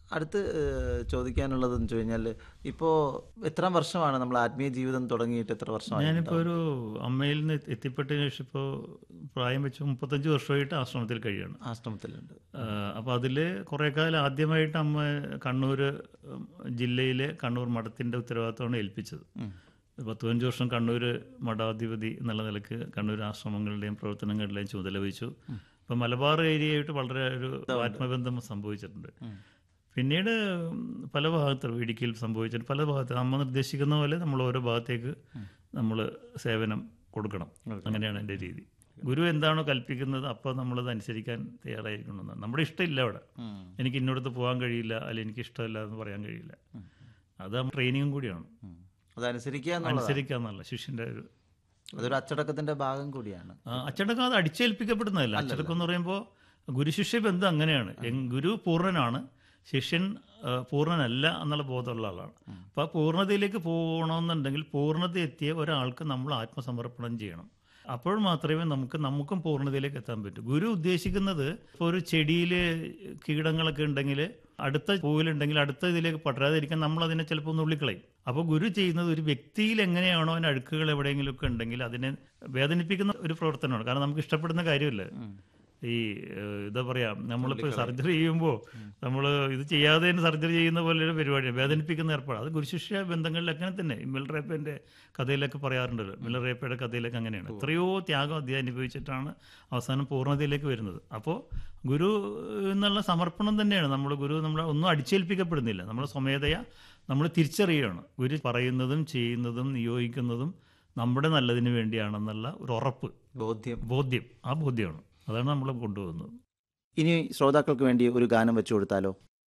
അടുത്ത് ഏഹ്, ചോദിക്കാനുള്ളതെന്ന് വെച്ച് കഴിഞ്ഞാൽ ഇപ്പോൾ എത്രാം വർഷമാണ് നമ്മൾ ആത്മീയ ജീവിതം തുടങ്ങിയിട്ട് എത്ര വർഷമായി ഞാനിപ്പോൾ ഒരു അമ്മയിൽ നിന്ന് എത്തിപ്പെട്ടതിന് ശേഷം ഇപ്പോൾ പ്രായം വെച്ച് മുപ്പത്തഞ്ച് വർഷമായിട്ട് ആശ്രമത്തിൽ കഴിയാണ് ആശ്രമത്തിലുണ്ട് അപ്പോൾ അതിൽ കുറേ കാലം ആദ്യമായിട്ട് അമ്മ കണ്ണൂർ ഉം, ജില്ലയിലെ കണ്ണൂർ മഠത്തിൻ്റെ ഉത്തരവാദിത്തമാണ് ഏൽപ്പിച്ചത് പത്ത് പതിനഞ്ച് വർഷം കണ്ണൂർ മഠാധിപതി എന്നുള്ള നിലക്ക് കണ്ണൂർ ആശ്രമങ്ങളുടെയും പ്രവർത്തനങ്ങളുടെയും ചുമതല വഹിച്ചു അപ്പം മലബാർ ഏരിയയായിട്ട് വളരെ ഒരു ആത്മബന്ധം സംഭവിച്ചിട്ടുണ്ട് പിന്നീട് പല ഭാഗത്തും ഇടുക്കിയിൽ സംഭവിച്ചിട്ട് പല ഭാഗത്ത് അമ്മ നിർദ്ദേശിക്കുന്ന പോലെ നമ്മൾ ഓരോ ഭാഗത്തേക്ക് നമ്മൾ സേവനം കൊടുക്കണം അങ്ങനെയാണ് എൻ്റെ രീതി ഗുരു എന്താണോ കൽപ്പിക്കുന്നത് അപ്പോൾ നമ്മളത് അനുസരിക്കാൻ തയ്യാറായിരിക്കണമെന്നാണ് നമ്മുടെ ഇഷ്ടമില്ല അവിടെ എനിക്ക് ഇന്നോടത്ത് പോകാൻ കഴിയില്ല അല്ലെങ്കിൽ എനിക്ക് ഇഷ്ടമില്ല എന്ന് പറയാൻ കഴിയില്ല അത് ട്രെയിനിങ്ങും കൂടിയാണ് ഉം. അതനുസരിക്കുക എന്നുള്ളത് അനുസരിക്കുക എന്നല്ല ശിഷ്യൻ്റെ ഒരു അതൊരു അച്ചടക്കത്തിന്റെ ഭാഗം കൂടിയാണ് ആ, അച്ചടക്കം അത് അടിച്ചേൽപ്പിക്കപ്പെടുന്നതല്ല അച്ചടക്കം എന്ന് പറയുമ്പോൾ ഗുരുശിഷ്യ ബന്ധം അങ്ങനെയാണ് എങ് ഗുരു പൂർണ്ണനാണ് ശിഷ്യൻ ആ, പൂർണ്ണനല്ല എന്നുള്ള ബോധമുള്ള ആളാണ് അപ്പോൾ ആ പൂർണ്ണതയിലേക്ക് പോകണമെന്നുണ്ടെങ്കിൽ പൂർണ്ണത എത്തിയ ഒരാൾക്ക് നമ്മൾ ആത്മസമർപ്പണം ചെയ്യണം അപ്പോൾ മാത്രമേ നമുക്ക് നമുക്കും പൂർണ്ണതയിലേക്ക് എത്താൻ പറ്റൂ ഗുരു ഉദ്ദേശിക്കുന്നത് ഇപ്പോൾ ഒരു ചെടിയിൽ കീടങ്ങളൊക്കെ ഉണ്ടെങ്കിൽ അടുത്ത പൂവിലുണ്ടെങ്കിൽ അടുത്ത ഇതിലേക്ക് പടരാതിരിക്കാൻ നമ്മൾ അതിനെ ചിലപ്പോൾ ഒന്ന് ഉള്ളിക്കളയും അപ്പോൾ ഗുരു ചെയ്യുന്നത് ഒരു വ്യക്തിയിൽ എങ്ങനെയാണോ അതിന് അഴുക്കുകൾ എവിടെയെങ്കിലുമൊക്കെ ഉണ്ടെങ്കിൽ അതിനെ വേദനിപ്പിക്കുന്ന ഒരു പ്രവർത്തനമാണ് കാരണം നമുക്ക് ഇഷ്ടപ്പെടുന്ന കാര്യമല്ല ഈ ഏഹ്, എന്താ പറയാ നമ്മളിപ്പോൾ സർജറി ചെയ്യുമ്പോൾ നമ്മൾ ഇത് ചെയ്യാതെ തന്നെ സർജറി ചെയ്യുന്ന പോലെ ഒരു പരിപാടിയാണ് വേദനിപ്പിക്കുന്ന ഏർപ്പാട് അത് ഗുരുശിഷ്യ ബന്ധങ്ങളിൽ അങ്ങനെ തന്നെ ഈ മിൽ റേപ്പൻ്റെ കഥയിലൊക്കെ പറയാറുണ്ടല്ലോ മിൽ റേപ്പയുടെ കഥയിലൊക്കെ അങ്ങനെയാണ് എത്രയോ ത്യാഗം അദ്ദേഹം അനുഭവിച്ചിട്ടാണ് അവസാനം പൂർണ്ണതയിലേക്ക് വരുന്നത് അപ്പോൾ ഗുരു എന്നുള്ള സമർപ്പണം തന്നെയാണ് നമ്മൾ ഗുരു നമ്മളെ ഒന്നും അടിച്ചേൽപ്പിക്കപ്പെടുന്നില്ല നമ്മൾ സ്വമേധയാ നമ്മൾ തിരിച്ചറിയുകയാണ് ഗുരു പറയുന്നതും ചെയ്യുന്നതും നിയോഗിക്കുന്നതും നമ്മുടെ നല്ലതിന് വേണ്ടിയാണെന്നുള്ള ഒരു ഉറപ്പ് ബോധ്യം ബോധ്യം ആ ബോധ്യമാണ് അതാണ് നമ്മൾ കൊണ്ടുപോകുന്നത് ഇനി ശ്രോതാക്കൾക്ക് വേണ്ടി ഒരു ഗാനം വെച്ചു കൊടുത്താലോ